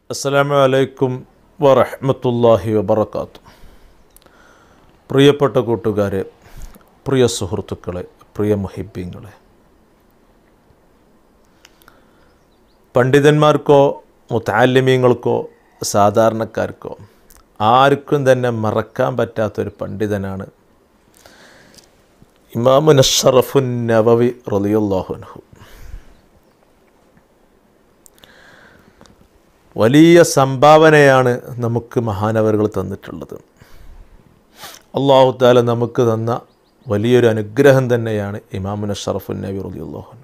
അസ്സലാമു അലൈക്കും വറഹ്മത്തുള്ളാഹി വബറകാത്തു പ്രിയപ്പെട്ട കൂട്ടുകാരെ പ്രിയ സുഹൃത്തുക്കളെ പ്രിയ മുഹിബ്യങ്ങളെ പണ്ഡിതന്മാർക്കോ മുത്താലിമീങ്ങൾക്കോ സാധാരണക്കാർക്കോ ആർക്കും തന്നെ മറക്കാൻ പറ്റാത്തൊരു പണ്ഡിതനാണ് ഇമാമുൻ അഷറഫുൻ നവവി റളിയല്ലാഹുൻഹു വലിയ സംഭാവനയാണ് നമുക്ക് മഹാനവറുകൾ തന്നിട്ടുള്ളത് അള്ളാഹു താല നമുക്ക് തന്ന വലിയൊരു അനുഗ്രഹം തന്നെയാണ് ഇമാമുൻ അഷറഫുൻ നബി റളിയല്ലാഹുൻഹു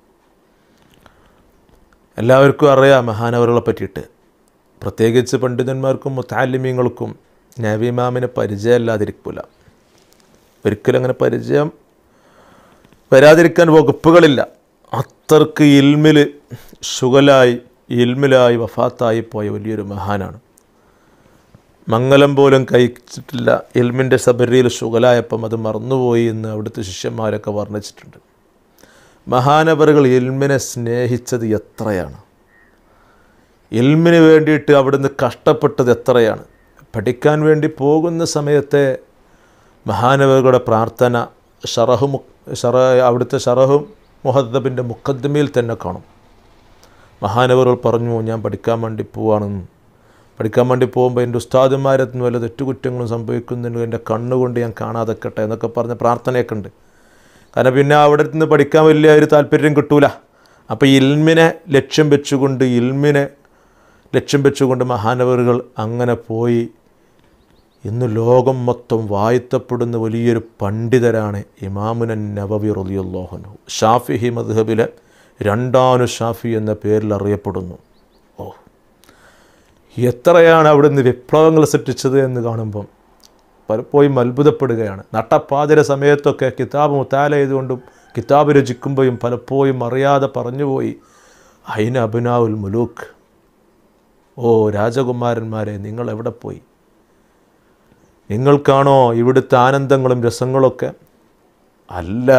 എല്ലാവർക്കും അറിയാം മഹാനവറുകളെ പറ്റിയിട്ട് പ്രത്യേകിച്ച് പണ്ഡിതന്മാർക്കും മുത്താലിമ്യങ്ങൾക്കും നബി ഇമാമിനെ പരിചയമല്ലാതിരിക്കില്ല ഒരിക്കലും അങ്ങനെ പരിചയം വരാതിരിക്കാൻ വകുപ്പുകളില്ല അത്രക്ക് ഇൽമിൽ ശുഗലായി ഇൽമിലായി വഫാത്തായി പോയ വലിയൊരു മഹാനാണ് മംഗലം പോലും കഴിച്ചിട്ടില്ല ഇൽമിൻ്റെ സബരിയിൽ ശുഗലായപ്പം അത് മറന്നുപോയി എന്ന് അവിടുത്തെ ശിഷ്യന്മാരൊക്കെ വർണ്ണിച്ചിട്ടുണ്ട് മഹാനവറുകൾ ഇൽമിനെ സ്നേഹിച്ചത് എത്രയാണ് ഇൽമിന് വേണ്ടിയിട്ട് അവിടുന്ന് കഷ്ടപ്പെട്ടത് എത്രയാണ് പഠിക്കാൻ വേണ്ടി പോകുന്ന സമയത്തെ മഹാനവറുകളുടെ പ്രാർത്ഥന ഷറഹു മു ഷറ അവിടുത്തെ ഷറഹു മുഹദ്ദബിൻ്റെ മുഖദ്മയിൽ തന്നെ കാണും മഹാനവറുകൾ പറഞ്ഞു ഞാൻ പഠിക്കാൻ വേണ്ടി പോവാണെന്ന് പഠിക്കാൻ വേണ്ടി പോകുമ്പോൾ എൻ്റെ ഉസ്താദുമാരെത്തുന്ന വല്ല തെറ്റുകുറ്റങ്ങളും സംഭവിക്കുന്നുണ്ട് എൻ്റെ കണ്ണുകൊണ്ട് ഞാൻ കാണാതെക്കട്ടെ എന്നൊക്കെ പറഞ്ഞ പ്രാർത്ഥനയൊക്കെ ഉണ്ട് കാരണം പിന്നെ അവിടെ നിന്ന് പഠിക്കാൻ വലിയ ഒരു താല്പര്യം കിട്ടൂല അപ്പോൾ ഇൽമിനെ ലക്ഷ്യം വെച്ചുകൊണ്ട് ഇൽമിനെ ലക്ഷ്യം വെച്ചുകൊണ്ട് മഹാനവറുകൾ അങ്ങനെ പോയി ഇന്ന് ലോകം മൊത്തം വാഴ്ത്തപ്പെടുന്ന വലിയൊരു പണ്ഡിതരാണ് ഇമാമുനൻ നവവി റലിയുള്ളോഹനു ഷാഫിഹി മദ്ഹബിലെ രണ്ടാനു ഷാഫി എന്ന പേരിൽ അറിയപ്പെടുന്നു ഓ എത്രയാണ് അവിടുന്ന് വിപ്ലവങ്ങൾ സൃഷ്ടിച്ചത് എന്ന് കാണുമ്പം പലപ്പോഴും അത്ഭുതപ്പെടുകയാണ് നട്ടപ്പാതിര സമയത്തൊക്കെ കിതാബ് മുത്താല ചെയ്തുകൊണ്ടും കിതാബ് രചിക്കുമ്പോഴും പലപ്പോഴും അറിയാതെ പറഞ്ഞുപോയി അയിന അബിനാവുൽ മുലൂക്ക് ഓ രാജകുമാരന്മാരെ നിങ്ങൾ എവിടെ പോയി നിങ്ങൾക്കാണോ ഇവിടുത്തെ ആനന്ദങ്ങളും രസങ്ങളൊക്കെ അല്ല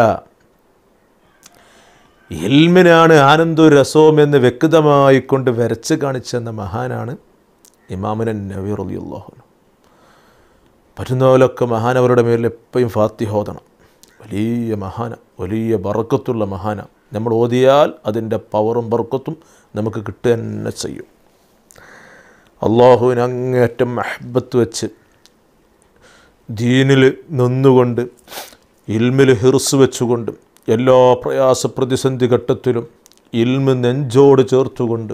ഇൽമിനാണ് ആനന്ദവും രസവും എന്ന് വ്യക്തമായി കൊണ്ട് വരച്ച് കാണിച്ചെന്ന മഹാനാണ് ഇമാമുനൻ നവീർ അലിയുള്ളാഹുനു പറ്റുന്നപോലൊക്കെ മഹാനവരുടെ മേലിൽ എപ്പോഴും ഫാത്തിഹോദണം വലിയ മഹാന വലിയ ബർക്കത്തുള്ള മഹാന നമ്മൾ ഓതിയാൽ അതിൻ്റെ പവറും ബർക്കത്തും നമുക്ക് കിട്ടുക തന്നെ ചെയ്യും അള്ളാഹുവിന് അങ്ങേറ്റം മഹബത്ത് വെച്ച് ദീനിൽ നിന്നുകൊണ്ട് ഇൽമിൽ ഹിർസ് വെച്ചുകൊണ്ട് എല്ലാ പ്രയാസ പ്രതിസന്ധി ഘട്ടത്തിലും ഇൽമ് നെഞ്ചോട് ചേർത്തുകൊണ്ട്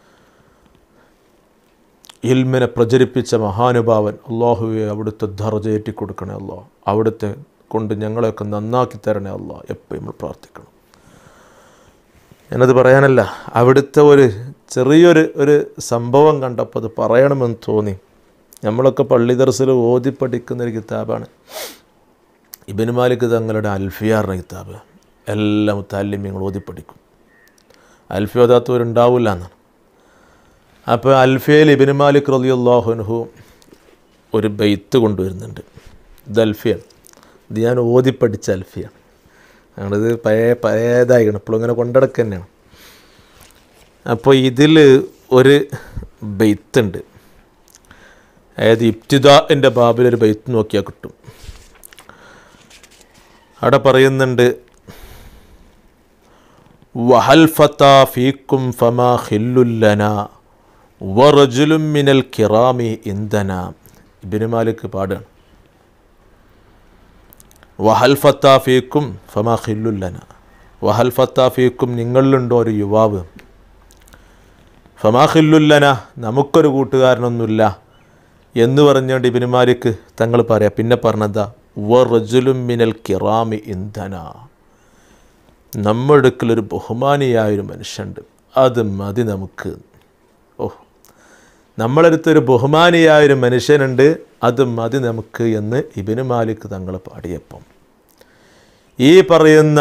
ഇൽമിനെ പ്രചരിപ്പിച്ച മഹാനുഭാവൻ അള്ളാഹുവെ അവിടുത്തെ ധർജയേറ്റി കൊടുക്കണേ അള്ളാഹ് അവിടുത്തെ കൊണ്ട് ഞങ്ങളെയൊക്കെ നന്നാക്കി തരണേ അള്ളാഹ് എപ്പോഴും നമ്മൾ പ്രാർത്ഥിക്കണം ഞാനത് പറയാനല്ല അവിടുത്തെ ഒരു ചെറിയൊരു ഒരു സംഭവം കണ്ടപ്പോൾ അത് പറയണമെന്ന് തോന്നി നമ്മളൊക്കെ പള്ളി ദർസിൽ ഓതി പഠിക്കുന്ന ഒരു കിതാബാണ് ഇബിന് മാലിക് തങ്ങളുടെ അൽഫിയാറിൻ്റെ കിതാബ് എല്ലാ മുത്താലിമ്യങ്ങൾ ഓതി പഠിക്കും അൽഫി ഓതാത്തവരുണ്ടാവില്ല എന്നാണ് അപ്പോൾ അൽഫിയയിൽ ഇബിന് മാലിക് റലിയുല്ലാഹുൻഹു ഒരു ബെയ്ത്ത് കൊണ്ടുവരുന്നുണ്ട് ഇത് അൽഫിയാണ് ഇത് ഞാൻ ഓതി പഠിച്ച അൽഫിയാണ് ഞങ്ങളിത് പഴയ പഴയതായിക്കണം ഇപ്പോഴും ഇങ്ങനെ കൊണ്ടടക്ക തന്നെയാണ് അപ്പോൾ ഇതിൽ ഒരു ബെയ്ത്തുണ്ട് അതായത് ഇബ്തിദാൻ്റെ ബാബിലൊരു ബെയ്ത്ത് നോക്കിയാൽ കിട്ടും അവിടെ പറയുന്നുണ്ട് വഹൽ ഫത്താ ഫീക്കും ഫമാ ഖില്ലുല്ലന വറജുലും മിനൽ കിറാമി ഇന്ധന ഇബിന് മാലിക് പാടാണ് വഹൽ ഫത്താ ഫീക്കും ഫമാ ഖില്ലുല്ലന വഹൽ ഫത്താ ഫീക്കും നിങ്ങളിലുണ്ടോ ഒരു യുവാവ് ഫമാ ഖില്ലുല്ലന നമുക്കൊരു കൂട്ടുകാരനൊന്നുമില്ല എന്ന് പറഞ്ഞുകൊണ്ട് ഇബിന് മാലിക് തങ്ങൾ പറയാം പിന്നെ പറഞ്ഞതാ വറജുലും മിനൽ കിറാമി ഇന്ധന നമ്മുടെ അടുക്കലൊരു ബഹുമാനിയായൊരു മനുഷ്യനുണ്ട് അത് മതി നമുക്ക് ഓ നമ്മളടുത്തൊരു ബഹുമാനിയായൊരു മനുഷ്യനുണ്ട് അത് മതി നമുക്ക് എന്ന് ഇബിന് മാലിക് തങ്ങൾ പാടിയപ്പം ഈ പറയുന്ന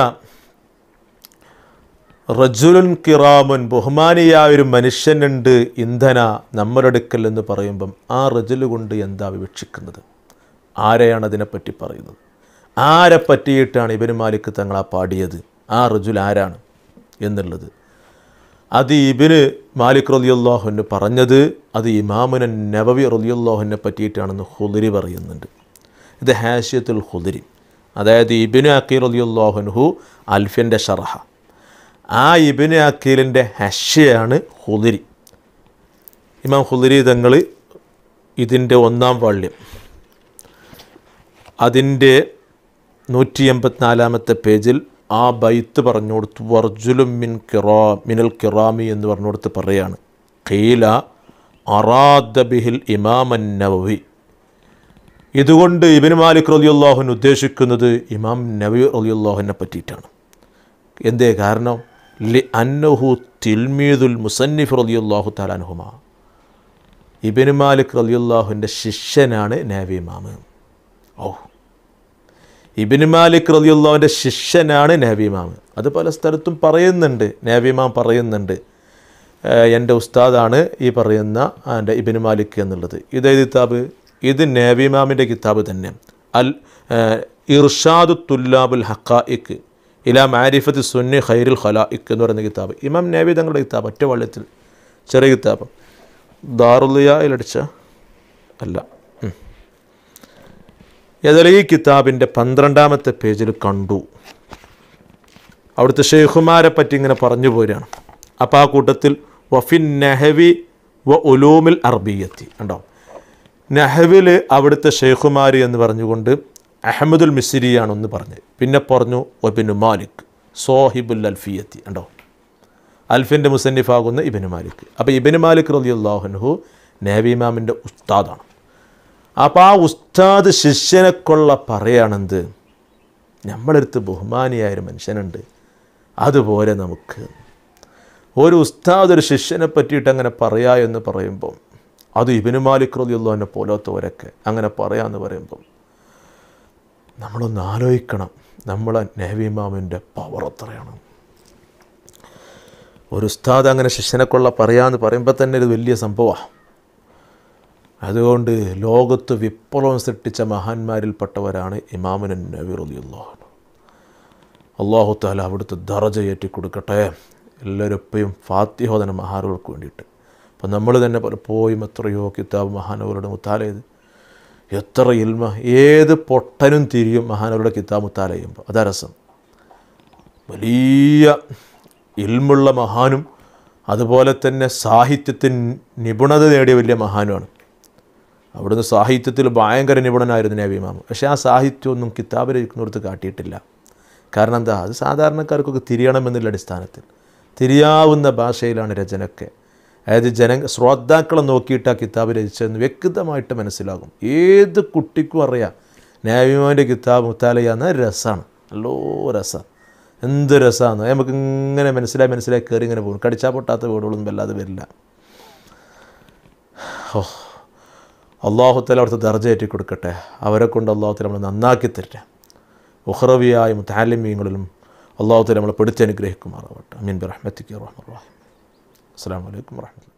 റജുലുൻ കിറാമുൻ ബഹുമാനിയായൊരു മനുഷ്യനുണ്ട് ഇന്ധന നമ്മുടെ അടുക്കൽ എന്ന് പറയുമ്പം ആ റജുല് കൊണ്ട് എന്താ വിവക്ഷിക്കുന്നത് ആരെയാണ് അതിനെപ്പറ്റി പറയുന്നത് ആരെ പറ്റിയിട്ടാണ് ഇബിന് മാലിക് തങ്ങൾ ആ പാടിയത് ആ റജുൽ ആരാണ് എന്നുള്ളത് അത് ഇബിന് മാലിക് റലിയുല്ലാഹുവിന് പറഞ്ഞത് അത് ഇമാമുന നബവി റലിയുല്ലാഹുവിനെ പറ്റിയിട്ടാണെന്ന് ഹുദരി പറയുന്നുണ്ട് ഇത് ഹാഷ്യത്തുൽ ഹുദരി അതായത് ഇബിന് അക്കീർ റലിയുല്ലാഹുൻഹു അൽഫിൻ്റെ ഷർഹ ആ ഇബിന് അക്കീലിൻ്റെ ഹഷ്യയാണ് ഹുദരി ഇമാം ഹുദരി തങ്ങൾ ഇതിൻ്റെ ഒന്നാം വാള്യം അതിൻ്റെ നൂറ്റി എൺപത്തിനാലാമത്തെ പേജിൽ ആ ബൈത്ത് പറഞ്ഞു കൊടുത്തു വർജുലും മിൻ കിറാ മിനൽ കിറാമി എന്ന് പറഞ്ഞു കൊടുത്ത് പറയാണ് ഖീല അറാദ ബിഹിൽ ഇമാമൻ നവവി ഇതുകൊണ്ട് ഇബിൻ മാലിക് റലിയുല്ലാഹുൻ ഉദ്ദേശിക്കുന്നത് ഇമാം നബി റലിയുല്ലാഹുവിനെ പറ്റിയിട്ടാണ് എന്തേ കാരണം ലി അന്നഹു തിൽമീദുൽ മുസന്നിഫ് റലിയുല്ലാഹു താലാൻഹുമ ഇബിൻ മാലിക് റലിയുല്ലാഹുവിൻ്റെ ശിഷ്യനാണ് നാവി ഇമാമ് ഓ ഇബിൻ മാലിക് റലിയുള്ളവൻ്റെ ശിഷ്യനാണ് നാവിമാം അത് പല സ്ഥലത്തും പറയുന്നുണ്ട് നാവിമാം പറയുന്നുണ്ട് ഏഹ് എൻ്റെ ഉസ്താദാണ് ഈ പറയുന്ന എൻ്റെ ഇബിൻ മാലിക് എന്നുള്ളത് ഇതേ കിതാബ് ഇത് നാവിമാമിൻ്റെ കിതാബ് തന്നെ അൽ ഏഹ് ഇർഷാദു തുല്ലാബുൽ ഹക്കായിക്ക് ഇലാ മാരിഫത്ത് സുന്നി ഖൈറുൽ ഖലായിക്ക് എന്ന് പറയുന്ന കിതാബ് ഇമാം നാവി തങ്ങളുടെ കിതാബ് ഒറ്റ വള്ളത്തിൽ ചെറിയ കിതാബ് ദാറുലിയയിലടിച്ച അല്ല ഉം. ഏതായാലും ഈ കിതാബിൻ്റെ പന്ത്രണ്ടാമത്തെ പേജിൽ കണ്ടു അവിടുത്തെ ഷെയ്ഖുമാരെ പറ്റി ഇങ്ങനെ പറഞ്ഞു പോരുകയാണ് അപ്പോൾ ആ കൂട്ടത്തിൽ വഫിൻ നെഹവി വ ഉലൂമിൽ അർബിയത്തി ഉണ്ടോ നെഹവിൽ അവിടുത്തെ ഷെയ്ഖുമാർ എന്ന് പറഞ്ഞുകൊണ്ട് അഹമ്മദുൽ മിസ്രിയാണ് ഒന്ന് പറഞ്ഞത് പിന്നെ പറഞ്ഞു ഒബിനു മാലിക് സോഹിബുൽ അൽഫിയത്തി ഉണ്ടോ അൽഫിൻ്റെ മുസന്നിഫാകുന്ന ഇബിന് മാലിക് അപ്പോൾ ഇബിന് മാലിക് റലി അള്ളാഹുൻഹു നേവി ഇമാമിൻ്റെ ഉസ്താദാണ് അപ്പോൾ ആ ഉസ്താദ് ശിഷ്യനെ കൊള്ള പറയുകയാണെന്ത് നമ്മളടുത്ത് ബഹുമാനിയായൊരു മനുഷ്യനുണ്ട് അതുപോലെ നമുക്ക് ഒരു ഉസ്താദ് ഒരു ശിഷ്യനെ പറ്റിയിട്ട് അങ്ങനെ പറയാ എന്ന് പറയുമ്പം അത് ഇബിന് മാലിക് റലിയുള്ളവനെ പോലത്തവരൊക്കെ അങ്ങനെ പറയാമെന്ന് പറയുമ്പം നമ്മളൊന്ന് ആലോചിക്കണം നമ്മളെ നേവിമാമിൻ്റെ പവർ എത്രയാണ് ഒരു ഉസ്താദ് അങ്ങനെ ശിഷ്യനെ കൊള്ള പറയാമെന്ന് പറയുമ്പോൾ തന്നെ ഇത് വലിയ സംഭവമാണ് അതുകൊണ്ട് ലോകത്ത് വിപ്ലവം സൃഷ്ടിച്ച മഹാന്മാരിൽപ്പെട്ടവരാണ് ഇമാമുൻ നബി റളിയല്ലാഹു അൻഹു അള്ളാഹു താല അവിടുത്തെ ദറജ ഏറ്റി കൊടുക്കട്ടെ എല്ലാവരും എപ്പോഴും ഫാത്തിഹോദന മഹാനുകൾക്ക് വേണ്ടിയിട്ട് അപ്പം നമ്മൾ തന്നെ പലപ്പോഴും എത്രയോ കിതാബ് മഹാനവരുടെ മുത്താല ചെയ്ത് എത്ര ഇൽമ ഏത് പൊട്ടനും തിരിയും മഹാനവരുടെ കിതാബ് മുത്താല ചെയ്യുമ്പോൾ അതാ രസം വലിയ ഇൽമുള്ള മഹാനും അതുപോലെ തന്നെ സാഹിത്യത്തിൽ നിപുണത നേടിയ വലിയ മഹാനുമാണ് അവിടുന്ന് സാഹിത്യത്തിൽ ഭയങ്കര നിപുണനായിരുന്നു നബിമാമ് പക്ഷേ ആ സാഹിത്യമൊന്നും കിതാബിലിരിക്കുന്നിടത്ത് കാട്ടിയിട്ടില്ല കാരണം എന്താ അത് സാധാരണക്കാർക്കൊക്കെ തിരിയണമെന്നുള്ള അടിസ്ഥാനത്തിൽ തിരിയാവുന്ന ഭാഷയിലാണ് രചനയൊക്കെ അതായത് ജന ശ്രോതാക്കളെ നോക്കിയിട്ട് ആ കിതാബ് രചിച്ചതെന്ന് വ്യക്തമായിട്ട് മനസ്സിലാകും ഏത് കുട്ടിക്കും അറിയാം നാവിമാൻ്റെ കിതാബ് മുത്താലയാന്ന രസമാണ് നല്ലോ രസമാണ് എന്ത് രസമാണ് നമുക്ക് ഇങ്ങനെ മനസ്സിലായി മനസ്സിലായി കയറി ഇങ്ങനെ പോകും കടിച്ചാൽ പൊട്ടാത്ത വീടുകളൊന്നും വല്ലാതെ വരില്ല ഓ അള്ളാഹുത്തല അവിടുത്തെ ദർജയേറ്റി കൊടുക്കട്ടെ അവരെ കൊണ്ട് അള്ളാഹുത്തല നമ്മളെ നന്നാക്കി തരട്ടെ ഉഹ്റവിയായ മുത്താലിമീങ്ങളിലും അള്ളാഹുത്തല നമ്മളെ പെടുത്തി അനുഗ്രഹിക്കുമാറാവട്ടെ അമീൻ ബി റഹ്മത്തിക്ക് റഹ്മ അസ്സാം വലൈക്കും വാഹമത്തുള്ള